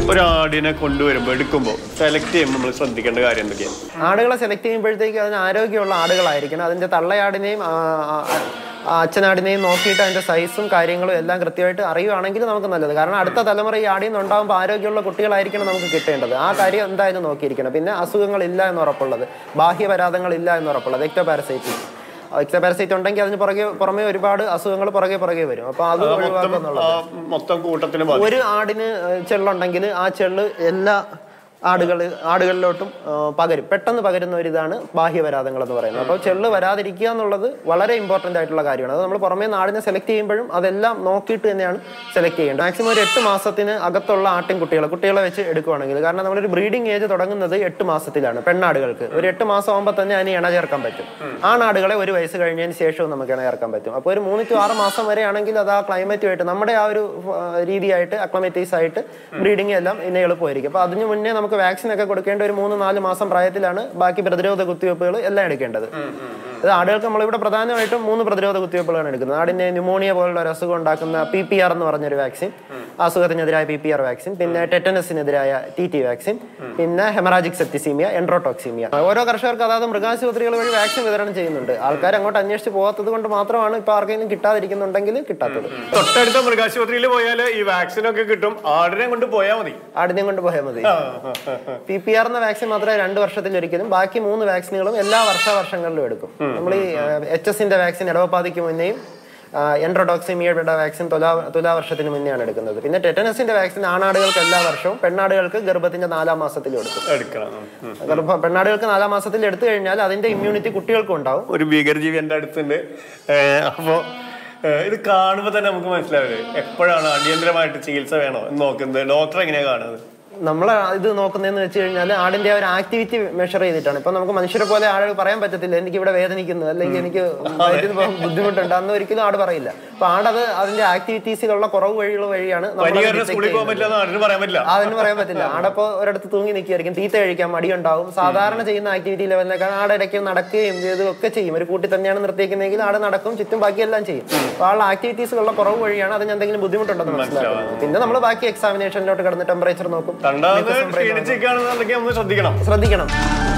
ഒരു ആടിനെ കൊണ്ടുവരുമ്പോൾ എടുക്കുമ്പോൾ സെലക്ട് ചെയ്യുമ്പോൾ നമ്മൾ ശ്രദ്ധിക്കേണ്ട കാര്യം എന്തൊക്കെയാണ് ആടുകളെ സെലക്ട് ചെയ്യുമ്പോഴത്തേക്ക് അതിന് ആരോഗ്യമുള്ള ആടുകളായിരിക്കണം അതിൻ്റെ തള്ളയാടിനെയും ആ, ആ, ആ അച്ഛനാടിനെയും നോക്കിയിട്ട് അതിൻ്റെ സൈസും കാര്യങ്ങളും എല്ലാം കൃത്യമായിട്ട് അറിയുവാണെങ്കിൽ നമുക്ക് നല്ലത് കാരണം അടുത്ത തലമുറ ഈ ആടിൽ നിന്ന് ഉണ്ടാകുമ്പോൾ ആരോഗ്യമുള്ള കുട്ടികളായിരിക്കണം നമുക്ക് കിട്ടേണ്ടത് ആ കാര്യം എന്തായാലും നോക്കിയിരിക്കണം പിന്നെ അസുഖങ്ങളില്ല എന്ന് ഉറപ്പുള്ളത് ബാഹ്യപരാധങ്ങളില്ല എന്ന് ഉറപ്പുള്ളത് എക്ടോപാരസൈറ്റിസ് എക്ടോപാരസൈറ്റ് ഉണ്ടെങ്കിൽ അതിന് പുറകെ പുറമെ ഒരുപാട് അസുഖങ്ങൾ പുറകെ പുറകെ വരും അപ്പോൾ അത് ഒഴിവാക്കുക എന്നുള്ളത് ആ മൊത്തം കൂട്ടത്തിന് ബാധിക്കും ഒരു ആടിന് ഏഹ്, ചെള്ളുണ്ടെങ്കിൽ ആ ചെള്ള് എല്ലാ ആടുകൾ ആടുകളിലോട്ടും ഏഹ്, പകരും പെട്ടെന്ന് പകരുന്ന ഒരു ഇതാണ് ബാഹ്യപരാധങ്ങൾ എന്ന് പറയുന്നത് അപ്പോൾ ചെള്ള് വരാതിരിക്കുക എന്നുള്ളത് വളരെ ഇമ്പോർട്ടൻ്റ് ആയിട്ടുള്ള കാര്യമാണ് അത് നമ്മൾ പുറമേ നാടിനെ സെലക്ട് ചെയ്യുമ്പോഴും അതെല്ലാം നോക്കിയിട്ട് തന്നെയാണ് സെലക്ട് ചെയ്യേണ്ടത് മാക്സിമം ഒരു എട്ട് മാസത്തിന് അകത്തുള്ള ആട്ടിൻകുട്ടികളെ കുട്ടികളെ വെച്ച് എടുക്കുവാണെങ്കിൽ കാരണം നമ്മളൊരു ബ്രീഡിംഗ് ഏജ് തുടങ്ങുന്നത് എട്ട് മാസത്തിലാണ് പെണ്ണാടുകൾക്ക് ഒരു എട്ട് മാസം ആകുമ്പോൾ തന്നെ അതിന് ഇണ ചേർക്കാൻ പറ്റും ആണാടുകളെ ഒരു വയസ്സ് കഴിഞ്ഞതിന് ശേഷവും നമുക്ക് ഇണ ചേർക്കാൻ പറ്റും അപ്പോൾ ഒരു മൂന്ന് ടു ആറ് മാസം വരെ ആണെങ്കിൽ അത് ആ ക്ലൈമറ്റുമായിട്ട് നമ്മുടെ ആ ഒരു ആ, രീതിയായിട്ട് അക്ലമറ്റൈസ് ആയിട്ട് ബ്രീഡിംഗ് എല്ലാം ഇനി എളുപ്പമായിരിക്കും അപ്പോൾ അതിന് മുന്നേ നമുക്ക് വാക്സിൻ ഒക്കെ കൊടുക്കേണ്ട ഒരു മൂന്ന് നാല് മാസം പ്രായത്തിലാണ് ബാക്കി പ്രതിരോധ കുത്തിവയ്പ്പുകൾ എല്ലാം എടുക്കേണ്ടത് ഇത് ആടുകൾക്ക് നമ്മളിവിടെ പ്രധാനമായിട്ടും മൂന്ന് പ്രതിരോധ കുത്തിവയ്പ്പുകളാണ് എടുക്കുന്നത് ആടിന്റെ ന്യൂമോണിയ പോലുള്ള ഒരു അസുഖം ഉണ്ടാക്കുന്ന പി പി ആർ എന്ന് പറഞ്ഞൊരു വാക്സിൻ അസുഖത്തിനെതിരായ പി പി ആർ വാക്സിൻ പിന്നെ ടെറ്റനസിനെതിരായ ടി ടി വാക്സിൻ പിന്നെ ഹെമറാജിക് സെപ്റ്റിസീമിയ എൻഡ്രോടോക്സീമിയ ഓരോ കർഷകർക്ക് അതായത് മൃഗാശുപത്രികൾ വഴി വാക്സിൻ വിതരണം ചെയ്യുന്നുണ്ട് ആൾക്കാർ അങ്ങോട്ട് അന്വേഷിച്ച് പോകാത്തത് കൊണ്ട് മാത്രമാണ് ഇപ്പോൾ ആർക്കെങ്കിലും കിട്ടാതിരിക്കുന്നുണ്ടെങ്കിൽ കിട്ടാത്തത് തൊട്ടടുത്ത മൃഗാശുപത്രിയിൽ പോയാൽ ഈ വാക്സിൻ ഒക്കെ കിട്ടും ആടിനെ കൊണ്ട് പോയാൽ മതി ആടിനെയും കൊണ്ട് പോയാൽ മതി പി പി ആർ എന്ന വാക്സിൻ മാത്രമേ രണ്ട് വർഷത്തിലൊരിക്കലും ബാക്കി മൂന്ന് വാക്സിനുകളും എല്ലാ വർഷാവർഷങ്ങളിലും എടുക്കും നമ്മൾ ഈ എച്ച് എസിന്റെ വാക്സിൻ ഇടവപ്പാതിക്ക് മുന്നേയും എൻട്രോഡോക്സിമിയയുടെ വാക്സിൻ തുലാ തുലാവർഷത്തിന് മുന്നെയാണ് എടുക്കുന്നത് പിന്നെ ടെറ്റനസിന്റെ വാക്സിൻ ആണാടുകൾക്ക് എല്ലാ വർഷവും പെണ്ണാടുകൾക്ക് ഗർഭത്തിന്റെ നാലാം മാസത്തിൽ എടുക്കും എടുക്കണം ഉം. ഗർഭ പെണ്ണാടുകൾക്ക് നാലാം മാസത്തിൽ എടുത്തു കഴിഞ്ഞാൽ അതിന്റെ ഇമ്മ്യൂണിറ്റി കുട്ടികൾക്കും ഉണ്ടാവും ഒരു ഭീകരജീവി എൻ്റെ അടുത്തുണ്ട് ഏഹ് അപ്പോ ഏഹ് ഇത് കാണുമ്പോൾ തന്നെ നമുക്ക് മനസ്സിലാവില്ലേ എപ്പോഴാണ് അടിയന്തരമായിട്ട് ചികിത്സ വേണോ എന്ന് നോക്കുന്നത് ഡോക്ടർ എങ്ങനെയാ കാണുന്നത് നമ്മൾ ഇത് നോക്കുന്നതെന്ന് വെച്ച് കഴിഞ്ഞാൽ ആടിന്റെ ആ ഒരു ആക്ടിവിറ്റി മെഷർ ചെയ്തിട്ടാണ് ഇപ്പൊ നമുക്ക് മനുഷ്യരെ പോലെ ആളുകൾ പറയാൻ പറ്റത്തില്ല എനിക്ക് ഇവിടെ വേദനിക്കുന്നു അല്ലെങ്കിൽ എനിക്ക് വയറ്റിന് പോകാൻ ബുദ്ധിമുട്ടുണ്ട് അന്ന് ഒരിക്കലും ആട് പറയില്ല അപ്പൊ ആടത് അതിന്റെ ആക്ടിവിറ്റീസിലുള്ള കുറവ് വഴികൾ വഴിയാണ് നമ്മൾ അത് പനികാരന് detect സ്കൂളിൽ പോകാൻ ചെയ്യുന്നത്. പറ്റില്ല ആടിന് പറയാൻ പറ്റില്ല അതിന് പറയാൻ പറ്റില്ല ആടപ്പോ ഒരിടത്ത് തൂങ്ങി നിൽക്കുകയായിരിക്കും തീറ്റ കഴിക്കാൻ മടിയുണ്ടാവും സാധാരണ ചെയ്യുന്ന ആക്ടിവിറ്റി ലെവലിനേക്കാൾ ആട് ഇടയ്ക്ക് നടക്കുകയും ചെയ്തും ഒക്കെ ചെയ്യും ഒരു കൂട്ടി തന്നെയാണ് നിർത്തിയേക്കുന്നതെങ്കിൽ ആട് നടക്കും ചുറ്റും ബാക്കിയെല്ലാം ചെയ്യും അപ്പോൾ ആളുടെ ആക്ടിവിറ്റീസുകളുള്ള കുറവ് വഴിയാണ് അതിന് എന്തെങ്കിലും ബുദ്ധിമുട്ടുണ്ടെന്ന് മനസ്സിലാക്കുന്നത് പിന്നെ നമ്മൾ ബാക്കി എക്സാമിനേഷനിലോട്ട് കിടന്ന് ടെമ്പറേച്ചർ നോക്കും കണ്ടാന്ന് ക്ഷീണിച്ചിരിക്കുകയാണെന്നുണ്ടെങ്കിൽ നമ്മൾ ശ്രദ്ധിക്കണം ശ്രദ്ധിക്കണം